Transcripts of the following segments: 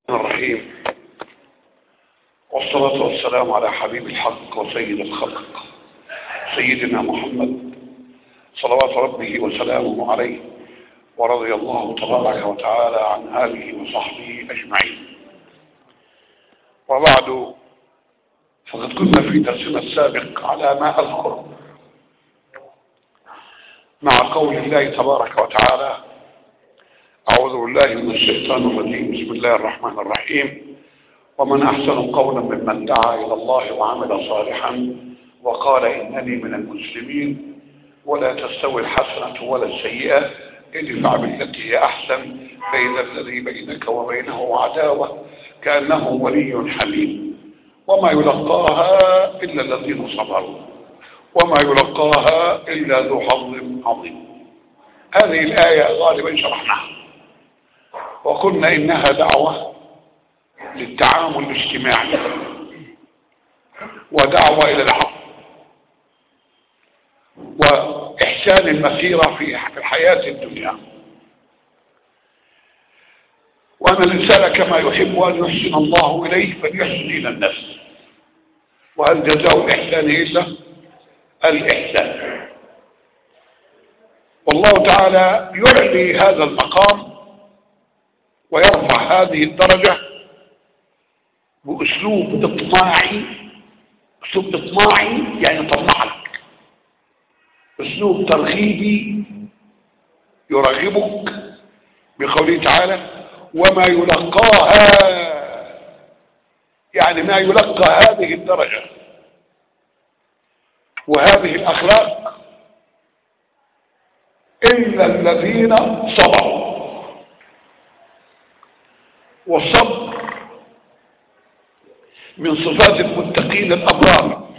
الرحيم والصلاة والسلام على حبيب الحق وسيد الخلق سيدنا محمد صلوات ربه وسلامه عليه ورضي الله تبارك وتعالى عن آله وصحبه أجمعين وبعد فقد كنا في درسنا السابق على ما أذكر مع قول الله تبارك وتعالى أعوذ بالله من الشيطان الرجيم بسم الله الرحمن الرحيم ومن أحسن قولا ممن دعا إلى الله وعمل صالحا وقال إنني من المسلمين ولا تستوي الحسنة ولا السيئة ادفع بالتي هي أحسن فإذا الذي بينك وبينه عداوة كأنه ولي حميم وما يلقاها إلا الذين صبروا وما يلقاها إلا ذو حظ عظيم هذه الآية غالبا شرحناها وقلنا إنها دعوة للتعامل الاجتماعي ودعوة إلى العفو وإحسان المسيرة في الحياة الدنيا وأن الإنسان كما يحب أن يحسن الله إليه فليحسن إلى النفس وهل جزاء الإحسان إلا الإحسان والله تعالى يعلي هذا المقام ويرفع هذه الدرجة بأسلوب إطماعي أسلوب إطماعي يعني طمعك أسلوب ترغيبي يرغبك بقوله تعالى وما يلقاها يعني ما يلقى هذه الدرجة وهذه الأخلاق إلا الذين صبروا والصبر من صفات المتقين الأبرار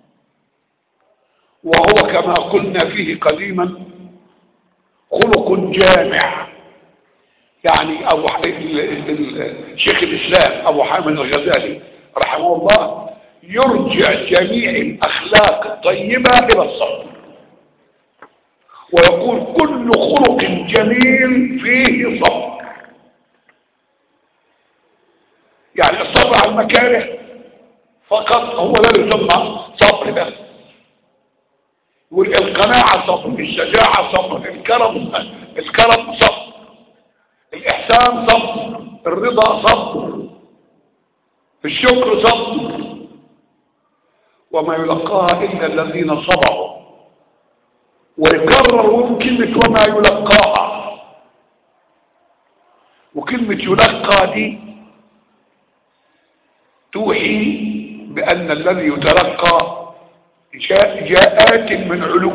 وهو كما قلنا فيه قديما خلق جامع يعني أبو شيخ الإسلام أبو حامد الغزالي رحمه الله يرجع جميع الأخلاق الطيبة إلى الصبر ويقول كل خلق جميل فيه صبر يعني الصبر على المكاره فقط هو لا يسمى صبر بس والقناعة صبر الشجاعة صبر الكرم الكرم صبر الإحسان صبر الرضا صبر الشكر صبر وما يلقاها إلا الذين صبروا ويكرر كلمة وما يلقاها وكلمة يلقى دي توحي بأن الذي يتلقى جاء جاءات من علو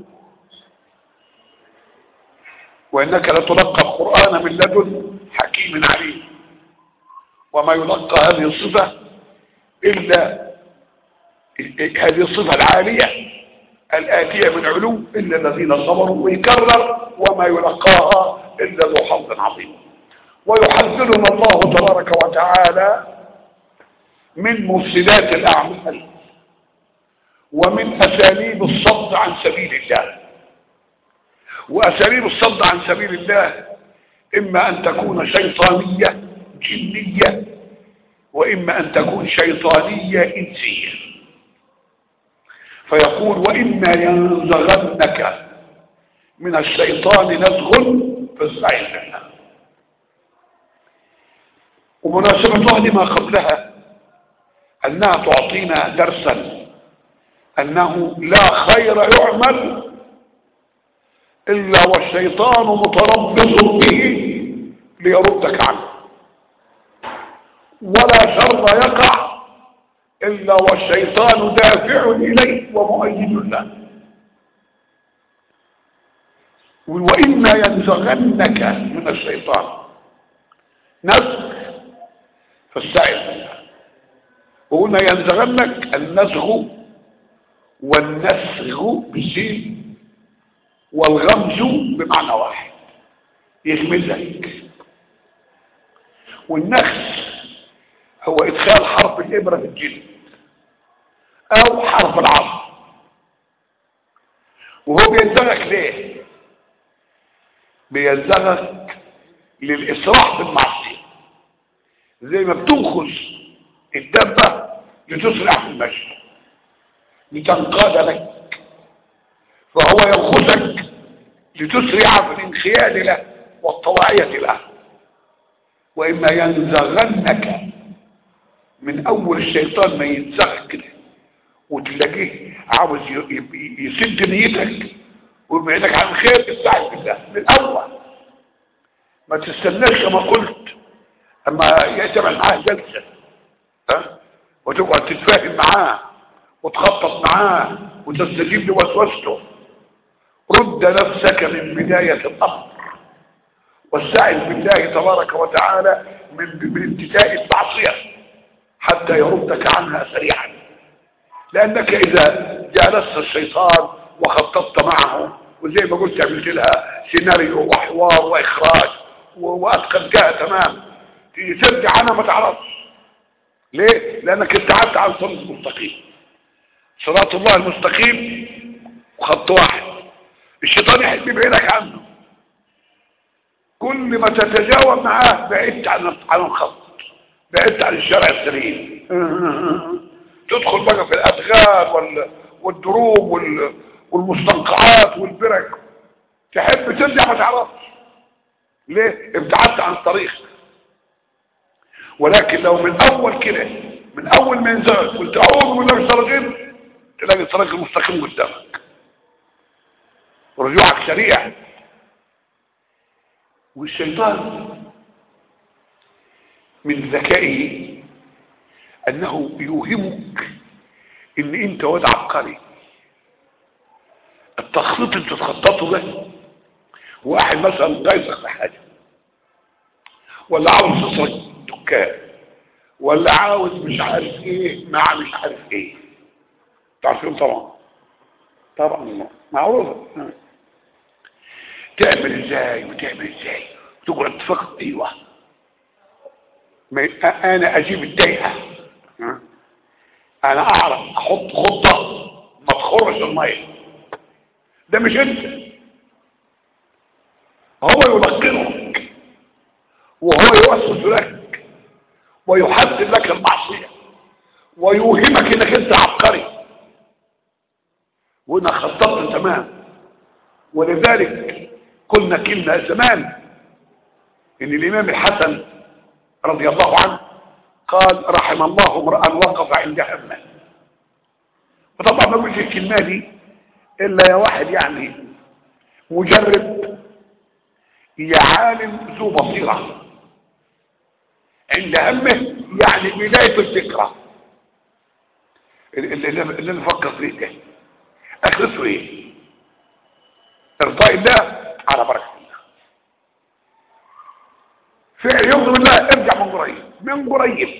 وإنك لتلقى القرآن من لدن حكيم عليم وما يلقى هذه الصفة إلا هذه الصفة العالية الآتية من علو إلا الذين صبروا ويكرر وما يلقاها إلا ذو حظ عظيم ويحذرنا الله تبارك وتعالى من مفسدات الأعمال ومن أساليب الصد عن سبيل الله وأساليب الصد عن سبيل الله إما أن تكون شيطانية جنية وإما أن تكون شيطانية إنسية فيقول وإما ينزغنك من الشيطان نزغ فاستعذ بالله ومناسبتها لما قبلها أنها تعطينا درسا أنه لا خير يعمل إلا والشيطان متربص به ليردك عنه ولا شر يقع إلا والشيطان دافع إليه ومؤيد له وإما ينزغنك من الشيطان نزغ فاستعذ بالله وقلنا ينزغنك النزغ والنسغ بالسين والغمز بمعنى واحد يغمزك والنخس هو ادخال حرف الابره في الجلد او حرف العصر وهو بينزغك ليه بينزغك للإسراع بالمعصية زي ما بتنخذ الدبة لتسرع في المشي لتنقاد لك فهو ينخذك لتسرع في الانخياد له والطواعية له وإما ينزغنك من أول الشيطان ما ينزغ كده وتلاقيه عاوز يسد نيتك ويبعدك عن الخير استعذ بالله من الأول ما تستناش كما قلت اما يعتمد معاه جلسة ها وتقعد تتفاهم معاه وتخطط معاه وتستجيب لوسوسته رد نفسك من بداية الأمر واستعذ بالله تبارك وتعالى من من ابتداء المعصية حتى يردك عنها سريعا لأنك إذا جالست الشيطان وخططت معه وزي ما قلت عملت لها سيناريو وحوار وإخراج وأتقنتها تمام ترجع عنها ما تعرفش ليه؟ لأنك ابتعدت عن صراط المستقيم صراط الله المستقيم وخط واحد الشيطان يحب يبعدك عنه كل ما تتجاوب معاه بعدت عن عن الخط بعدت عن الشرع السليم تدخل بقى في الادغال وال... والدروب وال... والمستنقعات والبرك تحب ترجع ما تعرفش ليه ابتعدت عن الطريق ولكن لو من اول كده من اول ما ينزل قلت اعوذ بالله من الشيطان تلاقي الطريق المستقيم قدامك رجوعك سريع والشيطان من ذكائه انه يوهمك ان انت واد عبقري التخطيط اللي تتخططه ده واحد مثلا غايزك في حاجه ولا عاوز يسرق دكان ولا عاوز مش عارف ايه مع مش عارف ايه تعرفين طبعا طبعا معروفه تعمل ازاي وتعمل ازاي وتقعد تفكر ايوه ما انا اجيب الدقيقه انا اعرف احط خطه ما تخرش الميه ده مش انت هو يلقنك وهو يوسوس لك ويحدد لك المعصيه ويوهمك انك انت عبقري وانك خططت تمام ولذلك قلنا كلمة زمان ان الامام الحسن رضي الله عنه قال رحم الله امرأ وقف عند همه وطبعا ما قلت الكلمة دي الا يا واحد يعني مجرب يا عالم ذو بصيرة عند همه يعني بداية الذكرى اللي, اللي نفكر فيه ده اخرته ايه ارضاء الله على بركة الله فعل يغضب الله ارجع من قريب من قريب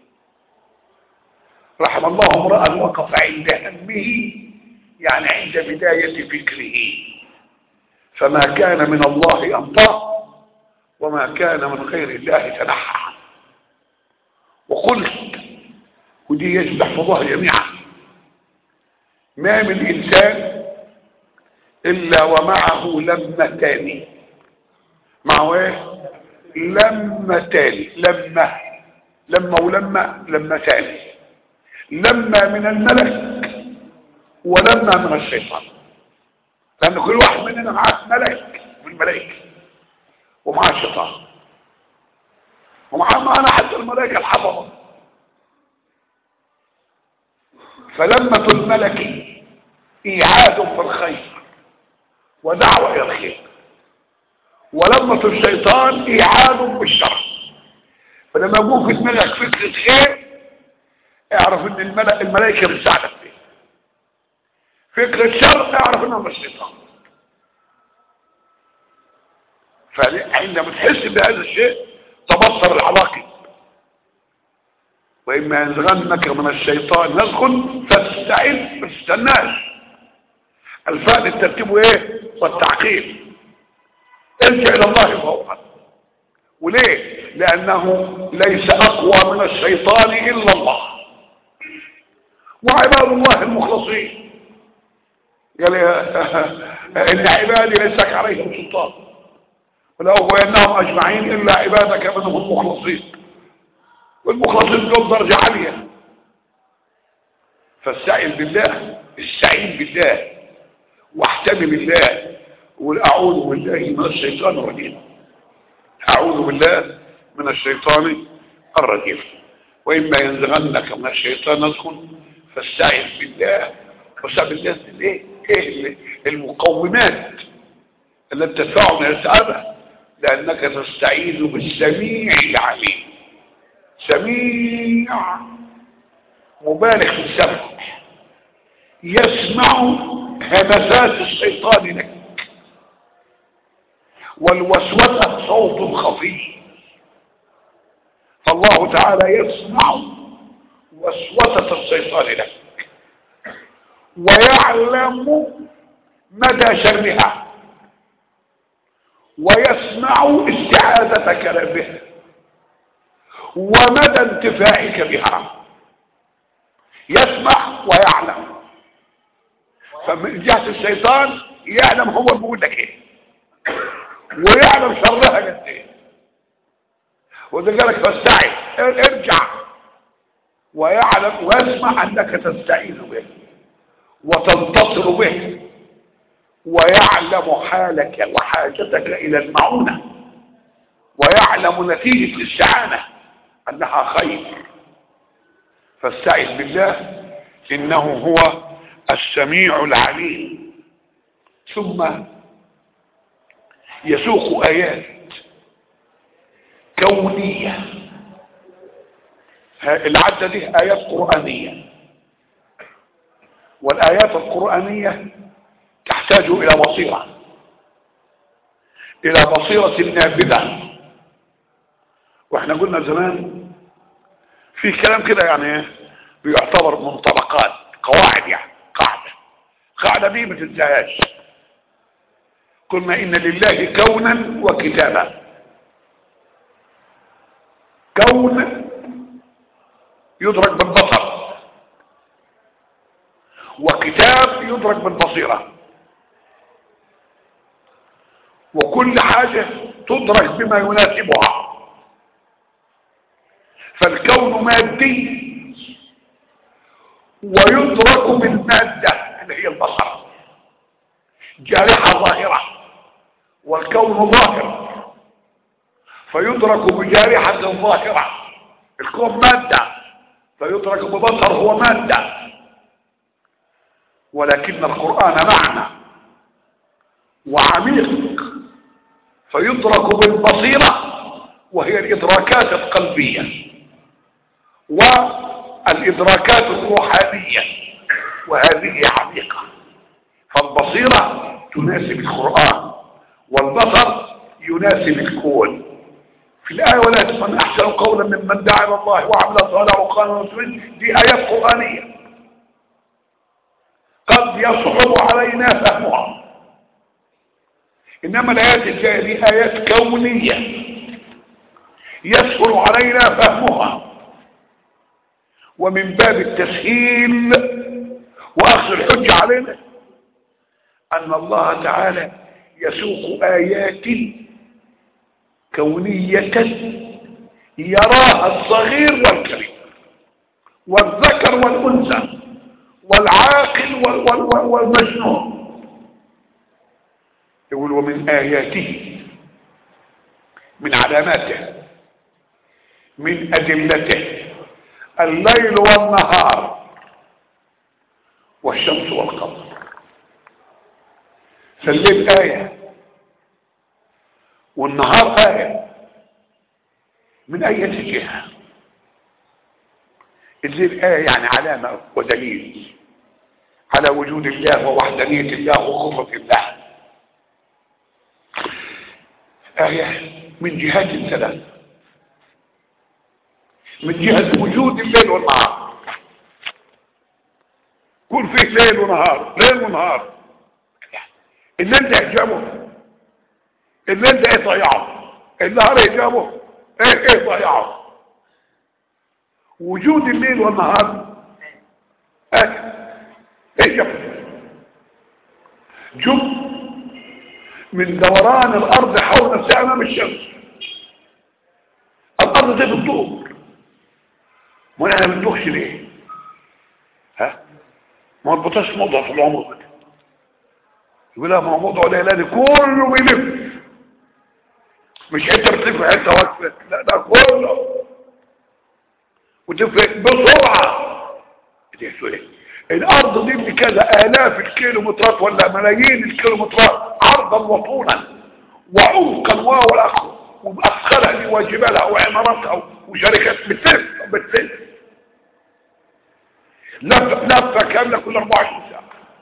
رحم الله امرأ وقف عند همه يعني عند بداية فكره فما كان من الله أمضى وما كان من غير الله تنحى وقلت ودي يجب تحفظها جميعا ما من إنسان إلا ومعه لمتان معه ايه لمتان لمة لمة ولمة لمتان لمة من الملك ولمة من الشيطان لأن كل واحد مننا معاه ملك من الملائكة ومعاه الشيطان ومعاه معنا حتى الملائكة الحفظة فلمة الملك إيعاد في الخير ودعوة إلى الخير ولمة الشيطان إيعاد بالشر فلما يكون في دماغك فكرة خير اعرف ان الملأ الملائكة بتساعدك فيه فكرة شر اعرف انها من الشيطان فعندما تحس بهذا الشيء تبصر العواقب وإما ينزغنك من الشيطان نزغ فاستعد ما تستناش الفعل الترتيب ايه والتعقيب ارجع الى الله فوقا وليه لانه ليس اقوى من الشيطان الا الله وعباد الله المخلصين قال ان عبادي ليس لك عليهم سلطان ولو انهم اجمعين الا عبادك منهم المخلصين والمخلصين دول درجة عالية فاستعين بالله استعين بالله واحتمي بالله وقل اعوذ بالله من الشيطان الرجيم اعوذ بالله من الشيطان الرجيم واما ينزغنك من الشيطان نزغ فاستعين بالله واستعين بالله ايه ايه المقومات التي تدفعه من السعاده لانك تستعيذ بالسميع العليم سميع مبالغ في السمع يسمع همسات الشيطان لك والوسوسة صوت خفي فالله تعالى يسمع وسوسة الشيطان لك ويعلم مدى شرها ويسمع استعاذتك به ومدى انتفاعك بها يسمع ويعلم فمن جهة الشيطان يعلم هو بيقول لك ايه ويعلم شرها قد ايه وده قالك فاستعذ ارجع ويعلم ويسمع انك تستعيذ به وتنتصر به ويعلم حالك وحاجتك الى المعونة ويعلم نتيجة الاستعانة انها خير فاستعذ بالله انه هو السميع العليم ثم يسوق ايات كونية العدة دي ايات قرآنية والايات القرآنية تحتاج الى بصيرة الى بصيرة نافذة واحنا قلنا زمان في كلام كده يعني بيعتبر منطبقات قواعد يعني قاعدة قاعدة دي ما تنساهاش قلنا ان لله كونا وكتابا كون يدرك بالبصر وكتاب يدرك بالبصيرة وكل حاجة تدرك بما يناسبها فالكون مادي ويدرك بالمادة اللي هي البصر جارحة ظاهرة والكون ظاهر فيدرك بجارحة ظاهرة الكون مادة فيدرك ببصر هو مادة ولكن القرآن معنى وعميق فيدرك بالبصيرة وهي الإدراكات القلبية والإدراكات الروحانية وهذه عميقة فالبصيرة تناسب القرآن والبصر يناسب الكون في الآية ولا من أحسن قولا ممن دعا إلى الله وعمل صالحا وقال رسول دي آيات قرآنية قد يصعب علينا فهمها إنما الآيات الجاية دي آيات كونية يسهل علينا فهمها ومن باب التسهيل وأخذ الحجة علينا أن الله تعالى يسوق آيات كونية يراها الصغير والكبير والذكر والأنثى والعاقل والمجنون يقول ومن آياته من علاماته من أدلته الليل والنهار والشمس والقمر فالليل آية والنهار آية من أي جهة الليل آية يعني علامة ودليل على وجود الله ووحدانية الله وقدرة الله آية من جهات ثلاث من جهة وجود الليل والنهار كل فيه ليل ونهار ليل ونهار الليل ده إجابه الليل ده ايه ضيعه النهار إجابه ايه ايه ضيعه وجود الليل والنهار ايه ايه جم من دوران الارض حول نفسها امام الشمس الارض دي بتدور ما انا ما بندوخش ليه ها ما البطاش موضع في العمر كده يقول لها ما هو موضع ليلاني كله بيلف مش انت بتلف حته واقفه لا ده كله وتلف بسرعه دي سوري الارض دي بكذا الاف الكيلومترات ولا ملايين الكيلومترات عرضا وطولا وعمقا واخر وبأسخرها وجبالها وعماراتها وشركات بتلف بتلف لفة لفة كاملة كل 24 ساعة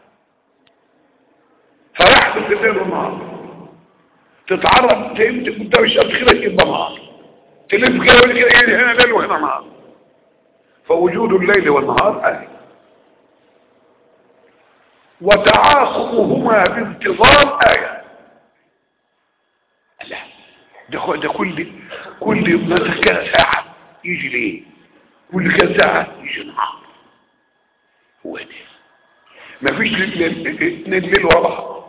فيحدث الليل والنهار تتعرض تمت قدام الشمس كده يبقى نهار تلف كده ولا كده يعني هنا ليل وهنا نهار فوجود الليل والنهار آية وتعاقبهما بانتظام آية لا ده ده كل كل مثلا كده ساعة يجي ليه كل كده ساعة يجي نهار هو ده مفيش اتنين ليل ورا بعض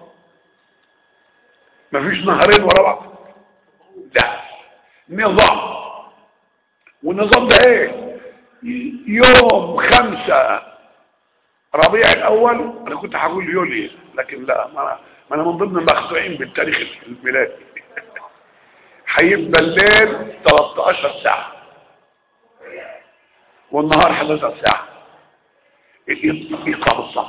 مفيش نهارين ورا بعض لا نظام والنظام ده ايه يوم خمسة ربيع الاول انا كنت هقول يوليو لكن لا ما انا, ما أنا من ضمن المخدوعين بالتاريخ الميلادي هيبقى الليل 13 ساعة والنهار 11 ساعة إقام الصلاة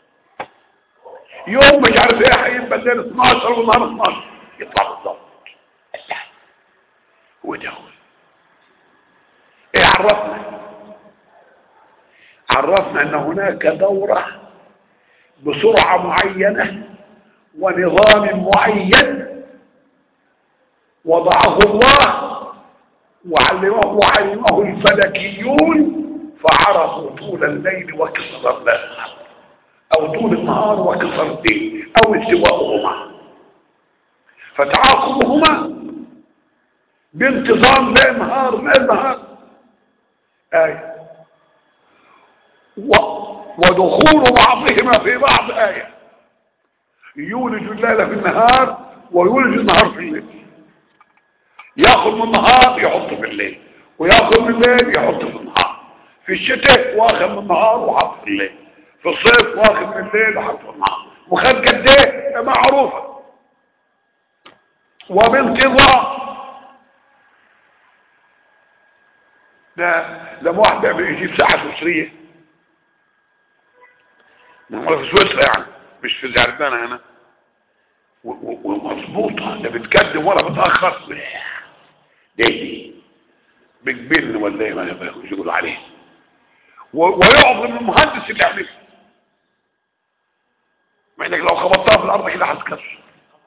يوم مش عارف ايه هيبقى الليل 12 والنهار 12 يطلع بالظبط الله وده هو ايه عرفنا عرفنا ان هناك دورة بسرعة معينة ونظام معين وضعه الله وعلمه, وعلمه الفلكيون فعرفوا طول الليل وقصر الليل او طول النهار وقصر الليل او استواءهما فتعاقبهما بانتظام لا نهار لا نهار آية و... ودخول بعضهما في بعض آية يولج الليل في النهار ويولج النهار في الليل ياخذ من النهار يحط في الليل وياخذ من الليل يحط في النهار في الشتاء واخذ من النهار وحط في الليل في الصيف واخذ من الليل وحط في النهار وخد قد ايه معروفه وبانتظام ده لما واحد بيعمل يجيب ساعة سويسرية معمولة في سويسرا يعني مش في الزعربانة هنا ومظبوطة لا بتقدم ولا بتأخر ليه دي بجبن ولا ايه ما يقولوا عليه ويعظم المهندس اللي يعمله مع انك لو خبطتها في الارض كده هتكسر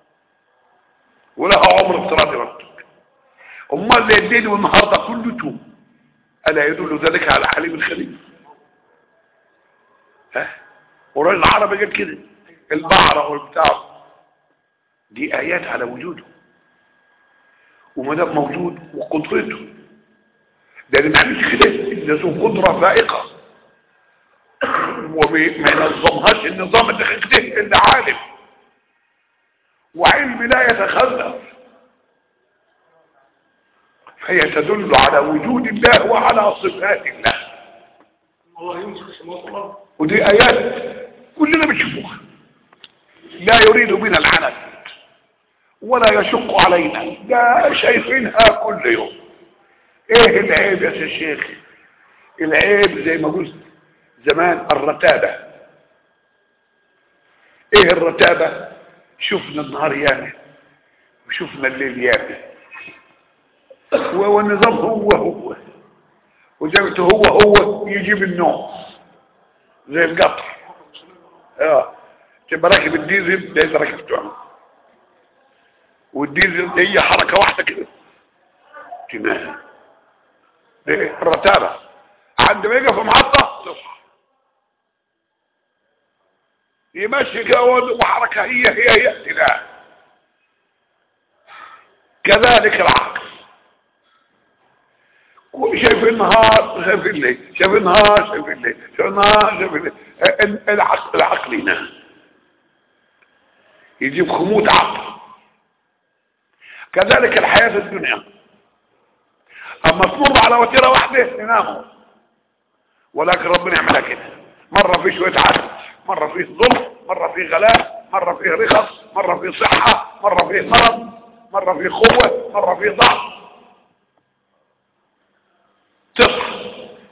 ولها عمر افتراضي برضه امال اللي الليل والنهارده كله توم الا يدل ذلك على حليم الخليل ها والراجل العربي قال كده البعرة والبتاع دي ايات على وجوده وما دام موجود وقدرته ده اللي ما عملش كده ده ذو قدره فائقه وما ينظمهاش النظام اللي خده اللي عالم وعلم لا يتخلف فهي تدل على وجود الله وعلى صفات الله الله يمسك السماوات والارض ودي ايات كلنا بنشوفوها لا يريد بنا العنت ولا يشق علينا ده شايفينها كل يوم ايه العيب يا سي الشيخ العيب زي ما قلت زمان الرتابة ايه الرتابة شفنا النهار ياما وشفنا الليل ياما والنظام هو هو وزي هو هو يجيب النوم زي القطر اه تبقى راكب الديزل زي راكب تعمل والديزل هي حركة واحدة كده تمام الرتابة عندما يجي في محطة تصحى يمشي كده وحركة هي هي هي تلاقي كذلك العقل شايف النهار شايف الليل شايف النهار شايف الليل شايف النهار شايف الليل العقل العقل ينام يجيب خمود عقل كذلك الحياة في الدنيا اما تمر على وتيرة واحدة يناموا ولكن ربنا يعملها كده مرة في شوية عدل مرة في ظلم مرة في غلاء مرة في رخص مرة في صحة مرة في مرض مرة في قوة مرة في ضعف تصحى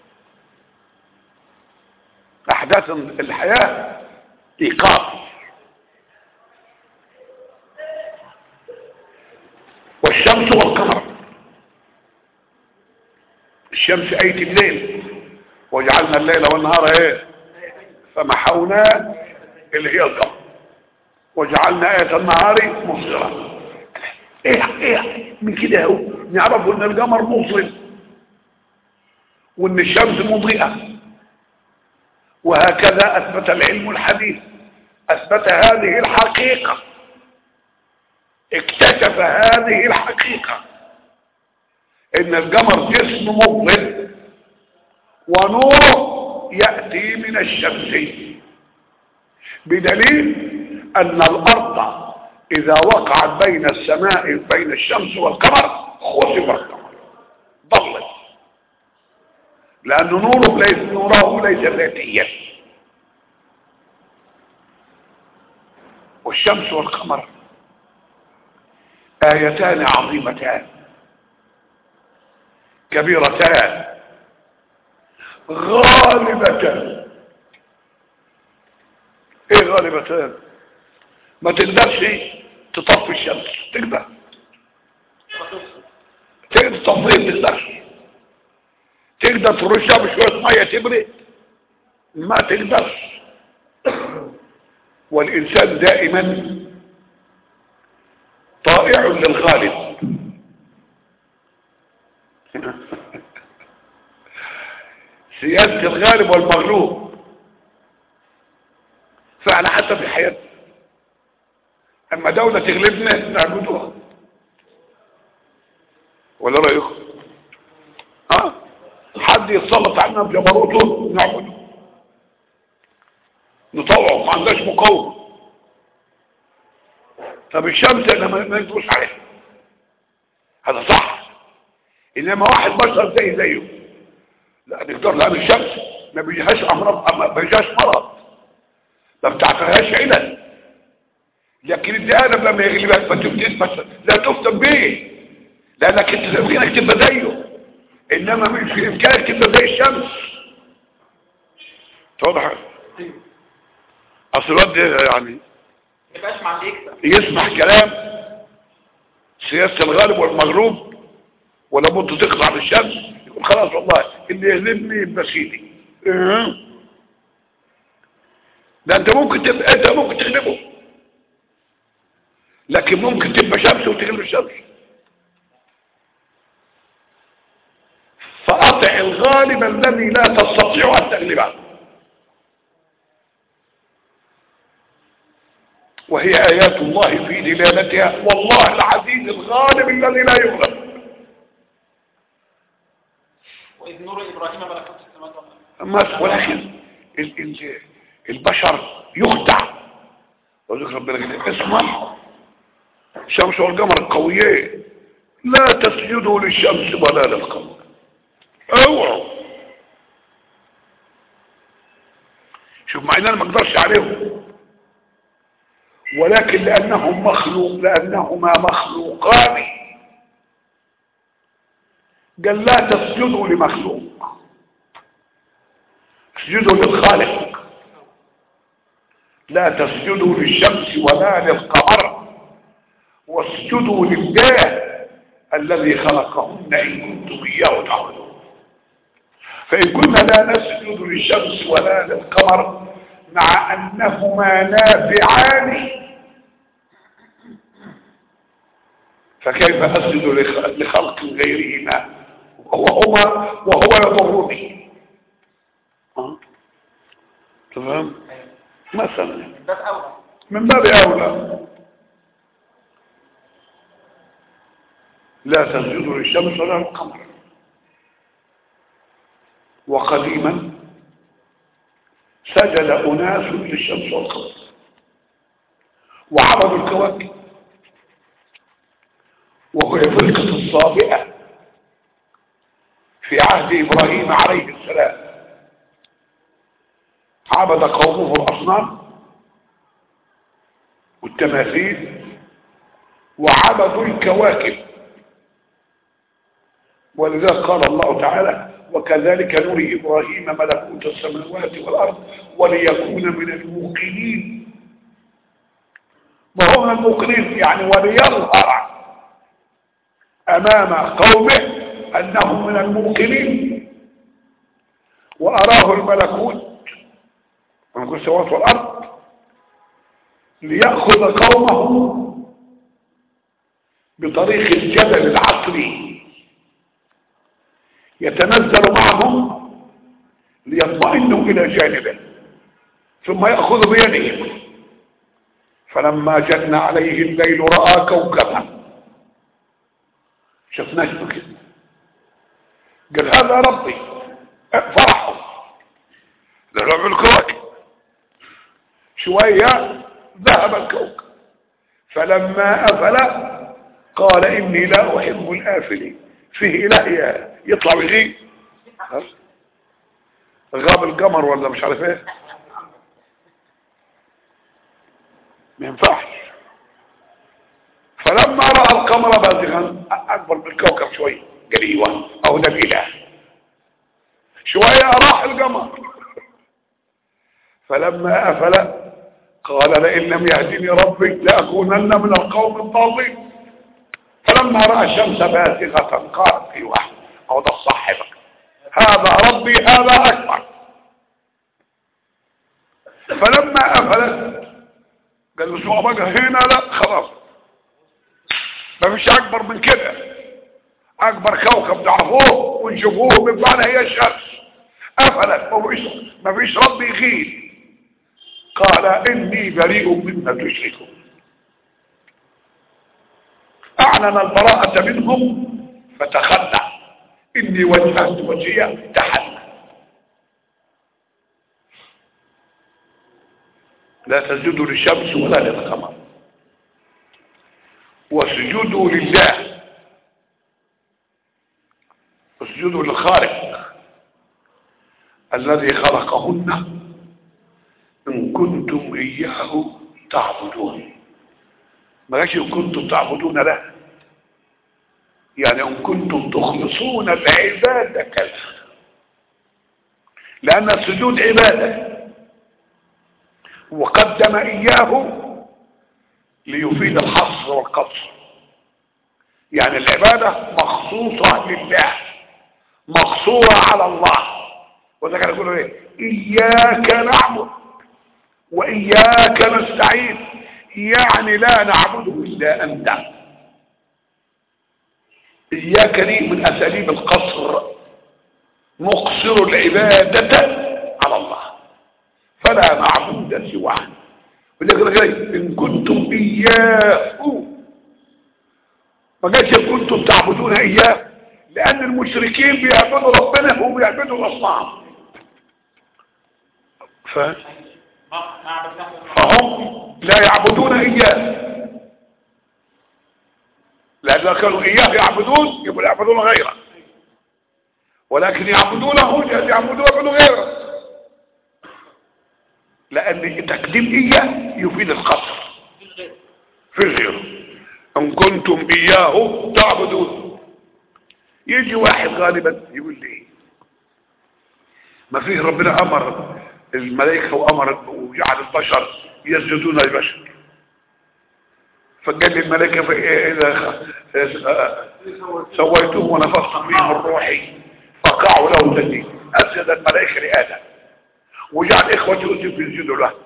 احداث الحياة ايقاف والشمس والقمر الشمس ايت الليل وجعلنا الليل والنهار ايه فمحونا اللي هي القمر وجعلنا آية النهار مبصرة ايه ايه من كده اهو نعرف ان القمر مظلم وان الشمس مضيئة وهكذا اثبت العلم الحديث اثبت هذه الحقيقة اكتشف هذه الحقيقة ان القمر جسم مظلم ونور يأتي من الشمس بدليل ان الارض اذا وقعت بين السماء بين الشمس والقمر خسف القمر ضلت لان نوره ليس نوره ليس ذاتيا والشمس والقمر آيتان عظيمتان كبيرتان غالبتان ايه غالبتان ما تقدرش تطفي الشمس تقدر تقدر تطفيها ما تقدرش تقدر ترشها بشوية مية تبرد ما تقدرش والإنسان دائما طائع للغالب سياسة الغالب والمغلوب فعلا حتى في حياتنا اما دولة تغلبنا نعبدوها ولا رأيكم ها حد يتسلط علينا بجبروته نعبده نطوعه ما عندهاش مقاومة طب الشمس انا ما ندوس عليها هذا صح انما واحد بشر زي زيه لا نقدر لان الشمس ما بيجيهاش امراض ما بيجيهاش مرض ما بتعتريهاش علل لكن الادم لما يغلبك ما تفتن بس لا تفتن به لانك انت يمكنك تبقى زيه انما مش في امكانك تبقى زي الشمس واضح اصل الواد يعني يبقاش مع اللي يكسب يسمع كلام سياسة الغالب والمغلوب ولا بد تقطع بالشمس يقول خلاص والله اللي يغلبني يبقى سيدي اه. ده انت ممكن تبقى انت ممكن تغلبه لكن ممكن تبقى شمس وتغلب الشمس فأطع الغالب الذي لا تستطيع أن تغلبه وهي آيات الله في دلالتها والله العزيز الغالب الذي لا يغلب وإذ نور إبراهيم ملكوت السماوات والأرض أما ولكن ال- ال- البشر يخدع وذكر ربنا كده اسمع الشمس والقمر القويين لا تسجدوا للشمس ولا للقمر اوعوا شوف مع ان انا ما اقدرش عليهم ولكن لانهم مخلوق لانهما مخلوقان قال لا تسجدوا لمخلوق اسجدوا للخالق لا تسجدوا للشمس ولا للقمر واسجدوا لله الذي خلقهن إن كنتم إياه تعبدون فإن كنا لا نسجد للشمس ولا للقمر مع أنهما نافعان فكيف أسجد لخ- لخلق غيرهما وهما وهو يضرني ها؟ تمام مثلا ده أول من باب أولى لا تسجدوا للشمس ولا للقمر وقديما سجد أناس للشمس والقمر وعبدوا الكواكب وهي فرقة الصابئة في عهد إبراهيم عليه السلام عبد قومه الأصنام والتماثيل وعبدوا الكواكب ولذلك قال الله تعالى وكذلك نري إبراهيم ملكوت السماوات والأرض وليكون من الموقنين ما هو من الموقنين يعني وليظهر أمام قومه أنه من الموقنين وأراه الملكوت ملكوت السماوات والأرض ليأخذ قومه بطريق الجبل العقلي يتنزل معهم ليطمئنوا إلى جانبه ثم يأخذ بيدهم فلما جن عليه الليل رأى كوكبا شوف نجم كده قال هذا ربي فرحوا لرب الكواكب شوية ذهب الكوكب فلما أفل قال إني لا أحب الآفلين فيه إله يطلع ويغيب غاب القمر ولا مش عارف ايه ما ينفعش فلما رأى القمر بازغا أكبر من الكوكب شوي قال ايوه أو ده الإله شوية راح القمر فلما أفل قال لئن لم يهدني ربي لأكونن من القوم الضالين فلما رأى الشمس بازغة قال ايوه أو ده الصح بقى هذا ربي هذا أكبر فلما أفلت قال له شو بقى هنا لا خلاص ما فيش أكبر من كده أكبر كوكب تعرفوه ونشوفوه من بعد هي الشمس أفلت ما فيش ما فيش ربي يغيب قال إني بريء مما تشركون أعلن البراءة منهم فتخلى إني وجهت وجهي تحلى لا تسجدوا للشمس ولا للقمر واسجدوا لله اسجدوا للخالق الذي خلقهن إن كنتم إياه تعبدون ما قالش إن كنتم تعبدون له يعني إن كنتم تخلصون العبادة له لأن السجود عبادة وقدم إياه ليفيد الحصر والقصر يعني العبادة مخصوصة لله مقصورة على الله وذلك كان يقول ايه إياك نعبد وإياك نستعين يعني لا نعبد إلا أنت إياك لي من أساليب القصر نقصر العبادة على الله فلا معبود سواه ولكن إن كنتم إياه ما قالش إن كنتم تعبدون إياه لأن المشركين بيعبدوا ربنا وبيعبدوا الأصنام ف... فهم لا يعبدون إياه لأن كانوا إياه يعبدون يبقوا يعبدون غيره ولكن يعبدونه يعبدون غيره لأن تقديم إياه يفيد القصر في غيره إن كنتم إياه تعبدون يجي واحد غالبا يقول لي ما فيه ربنا أمر الملائكة وأمر وجعل البشر يسجدون للبشر فقال لي الملائكة إذا سويتهم ونفخت فيهم الروحي فقعوا له تجديد أسجد الملائكة لآدم وجعل إخوتي يوسف يسجدوا له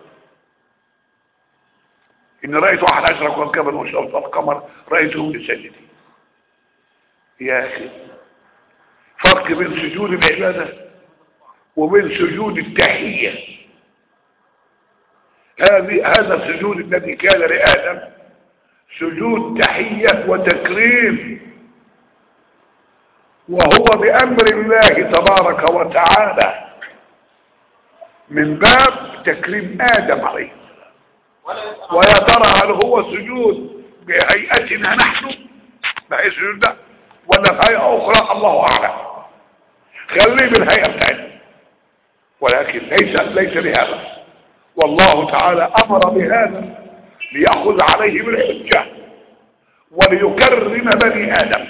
إن رأيت واحد عشر كوكبا وشمس القمر رأيتهم لسجدي يا أخي فرق بين سجود العبادة وبين سجود التحية هذه هذا السجود الذي كان لآدم سجود تحية وتكريم وهو بأمر الله تبارك وتعالى من باب تكريم آدم عليه ويا ترى هل هو سجود بهيئتنا نحن بهيئة سجود ده ولا في هيئة أخرى الله أعلم خليه بالهيئة بتاعتنا ولكن ليس ليس بهذا والله تعالى امر بهذا ليأخذ عليه بالحجة وليكرم بني ادم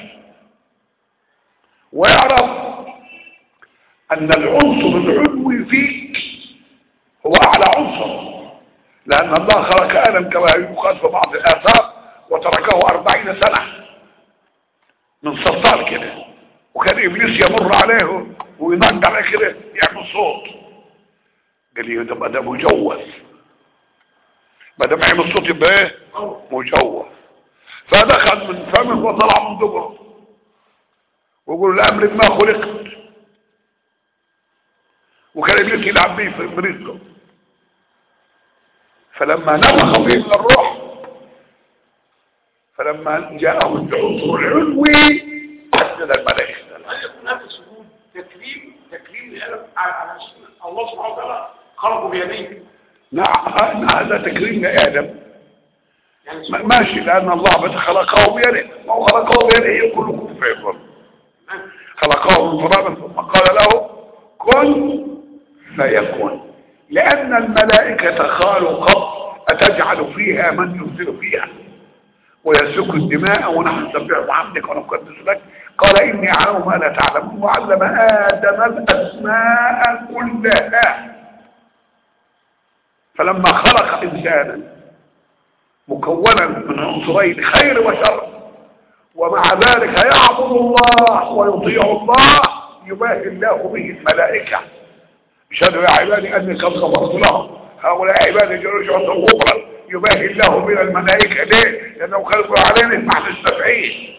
ويعرف ان العنصر العلوي فيك هو اعلى عنصر لان الله خلق ادم كما يقال في بعض الاثار وتركه اربعين سنة من صلصال كده وكان ابليس يمر عليه وينقل عليه كده يعمل صوت قال لي ده ده مجوز ما دام يعمل صوت يبقى ايه مجوز فدخل من فمه وطلع من دبره ويقول لامر ما خلقت وكان ابليس يلعب بيه في برزقه فلما نفخ فيه من الروح فلما جاءه العنصر العلوي اسجد الملائكه هل يكون هذا السجود تكريم تكريم لأدم على على الله سبحانه وتعالى خلقه بيديه نعم هذا تكريم لادم يعني ما- ماشي لان الله بس خلقه بيده ما هو خلقه بيده يقول كن فيكون خلقه من تراب ثم قال له كن فيكون لأن الملائكة قالوا قط أتجعل فيها من يفسد فيها ويسفك الدماء ونحن نسبح بحمدك ونقدس لك قال إني أعلم ما لا تعلمون وعلم آدم الأسماء كلها فلما خلق إنسانا مكونا من عنصرين خير وشر ومع ذلك يعبد الله ويطيع الله يباهي الله به الملائكة اشهدوا يا عبادي اني قد غفرت لهم هؤلاء عبادي جلوا شعصا غفرا يباهي الله بنا الملائكة ليه لانه خلقوا علينا ما احنا نافعين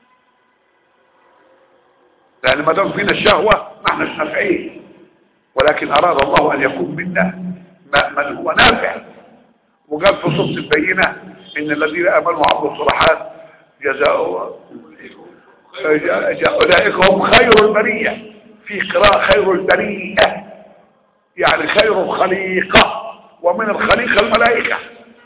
لان ما دام فينا الشهوة ما احنا نافعين ولكن اراد الله ان يكون منا ما- من هو نافع وقال في صوت البينة ان الذين امنوا وعملوا الصالحات جزاؤهم أولئك هم خير البرية في قراءة خير البرية يعني خير الخليقة ومن الخليقة الملائكة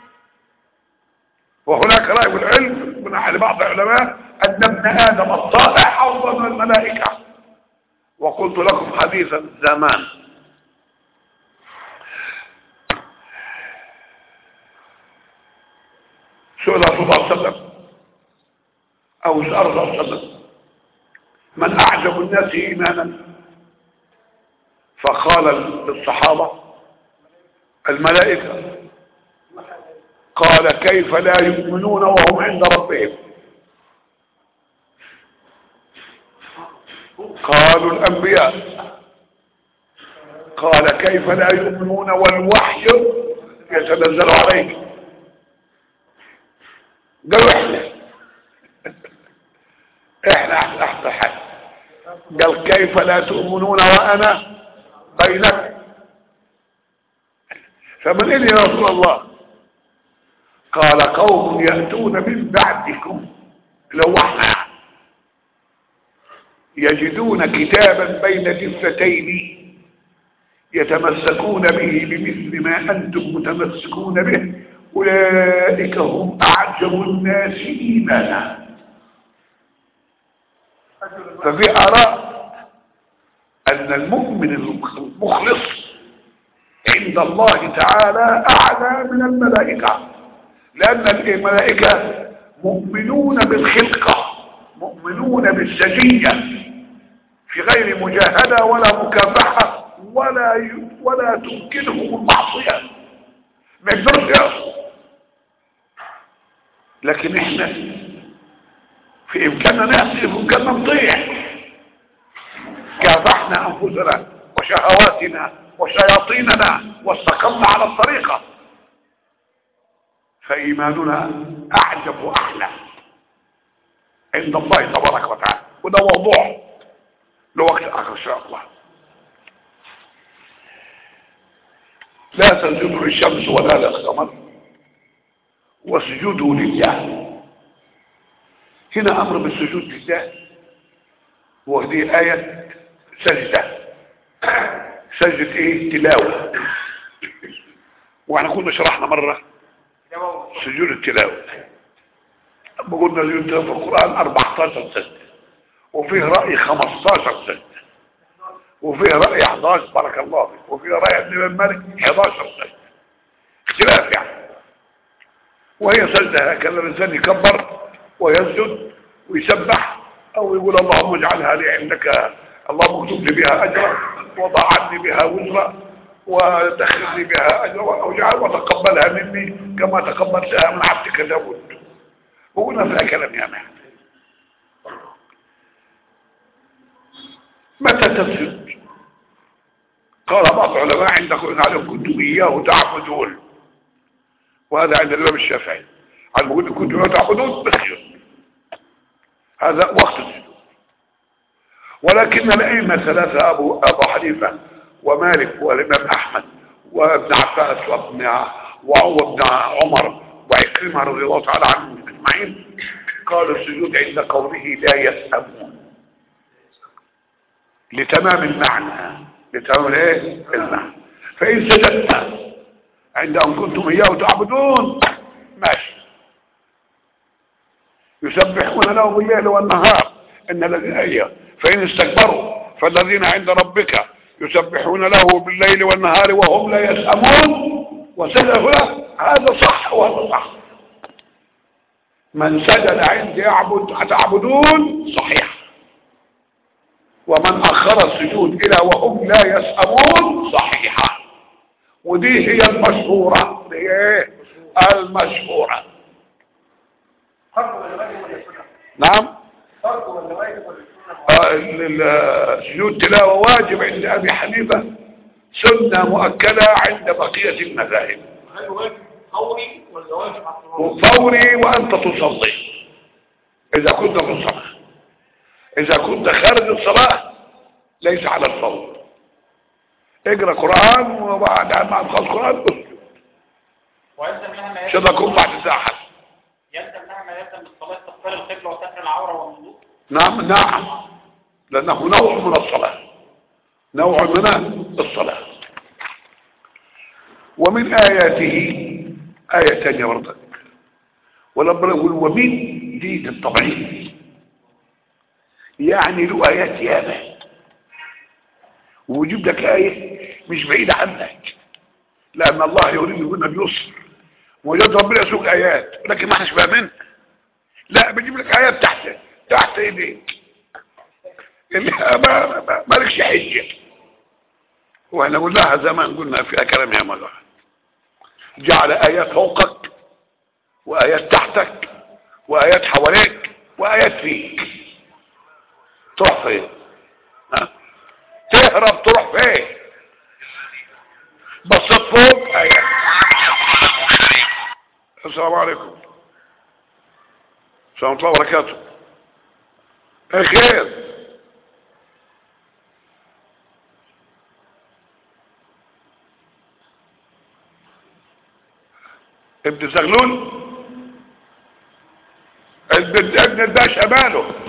وهناك رأي بالعلم من أحد بعض العلماء أن ابن آدم الصالح أفضل من الملائكة وقلت لكم حديثا زمان سئل رسول الله صلى الله عليه وسلم أو سأل الله صلى الله عليه وسلم من أعجب الناس إيمانا فقال للصحابة الملائكة قال كيف لا يؤمنون وهم عند ربهم قالوا الأنبياء قال كيف لا يؤمنون والوحي يتنزل عليك قالوا احنا احنا احسن حد قال كيف لا تؤمنون وانا بينكم فمن إلي يا رسول الله قال قوم يأتون من بعدكم لو احنا يجدون كتابا بين جفتين يتمسكون به بمثل ما أنتم متمسكون به أولئك هم أعجب الناس إيمانا ففي آراء أن المؤمن المخلص عند الله تعالى أعلى من الملائكة لأن الملائكة مؤمنون بالخلقة مؤمنون بالسجية في غير مجاهدة ولا مكافحة ولا ي... ولا تمكنهم المعصية ما يقدرش يعصوا لكن احنا في امكاننا نعصي في امكاننا نطيع كافحنا انفسنا وشهواتنا وشياطيننا واستقمنا على الطريقة فايماننا اعجب واحلى عند الله تبارك وتعالى وده موضوع لوقت اخر ان شاء الله لا تسجدوا للشمس ولا للقمر واسجدوا لله هنا امر بالسجود لله وهذه آية سجدة سجدة ايه تلاوة واحنا كنا شرحنا مرة سجود التلاوة قلنا سجود التلاوة في القرآن 14 سجدة وفيه رأي 15 سجدة وفي رأي 11 بارك الله فيك وفي رأي ابن الملك 11 سجدة اختلاف يعني وهي سجدة هكذا الإنسان يكبر ويسجد ويسبح أو يقول اللهم اجعلها لي عندك اللهم اكتب لي بها أجرا وضع عني بها وزرا ودخل لي بها أجرا أو اجعل وتقبلها مني كما تقبلتها من عبدك داود وقلنا فيها كلام يا مان متى تسجد قال بعض العلماء عندكم عليهم كنتم إياه تعبدون وهذا عند الإمام الشافعي على المقول كنتم إياه تعبدون بسجد هذا وقت السجود ولكن الأئمة ثلاثة أبو, أبو حنيفة ومالك والإمام أحمد وابن عباس وابن وابن عمر وعكرمة رضي الله تعالى عنهم أجمعين قالوا السجود عند قوله لا يسأمون لتمام المعنى لتمام الايه المعنى فإن سجدت عند أن كنتم إياه تعبدون ماشي يسبحون له بالليل والنهار إن الذين إياه فإن استكبروا فالذين عند ربك يسبحون له بالليل والنهار وهم لا يسأمون وسجدوا له هذا صح وهذا صح من سجد عند يعبد تعبدون صحيح ومن أخر السجود إلى وهم لا يسأمون صحيحة ودي هي المشهورة دي ايه المشهورة فرض ولا واجب ولا سنة نعم فرض ولا واجب ولا سنة آه، ال- ال- سجود تلاوة واجب عند أبي حنيفة سنة مؤكدة عند بقية المذاهب هل واجب فوري ولا واجب على الطلاق فوري وأنت تصلي إذا كنت في الصلاة إذا كنت خارج الصلاة ليس على الفور اقرأ قرآن وبعد ما تخلص قرآن اسجد ويلزم لها ما مش هذا كن بعد ساعة يلزم لها ما يلزم بالصلاة استقبال القبلة وستر العورة والوضوء نعم نعم لأنه نوع من الصلاة نوع من الصلاة ومن آياته آية تانية برضك ولما يقول ومن دي الطبيعي يعني له آيات ياما ويجيب لك آية مش بعيدة عنك لأن الله يريد منا اليسر ويجب ربنا يسوق آيات لكن ما احناش فاهمين لا بجيب لك آيات تحت تحت ايديك اللي ما ما- ما- مالكش حجة واحنا قلناها زمان قلنا فيها كلام يا مدى جعل آيات فوقك وآيات تحتك وآيات حواليك وآيات فيك تروح فين ها؟ تهرب تروح فين بصيت فوق آيات السلام عليكم السلام الله وبركاته ايه خير ابن زغلول ابن ابن الباشا ماله